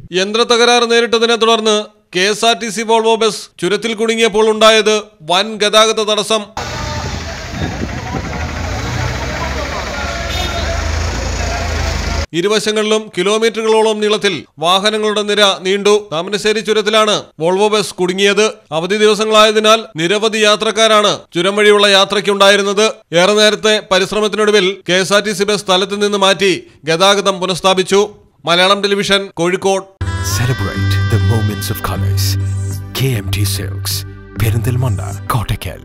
യന്ത്ര തകരാറ് നേരിട്ടതിനെ തുടർന്ന് K S R T C Volvo bus ചുരത്തിൽ കുടുങ്ങിയപ്പോൾ ഉണ്ടായത് വൻ ഗതാഗത തടസ്സം ഇരുവശങ്ങളിലും കിലോമീറ്ററുകളോളം നീളത്തിൽ വാഹനങ്ങളുടെ നിര നീണ്ടു താമരശ്ശേരി ചുരത്തിലാണ് വോൾവോ ബസ് കുടുങ്ങിയത് അവധി ദിവസങ്ങളായതിനാൽ നിരവധി യാത്രക്കാരാണ് ചുരം വഴിയുള്ള യാത്രയ്ക്കുണ്ടായിരുന്നത് ഏറെ നേരത്തെ പരിശ്രമത്തിനൊടുവിൽ K S R T C bus സ്ഥലത്ത് നിന്ന് മാറ്റി ഗതാഗതം പുനഃസ്ഥാപിച്ചു Malayalam television Kozhikode Celebrate the moments of colors. KMT Silks, Perindalmanda, Kottakkal.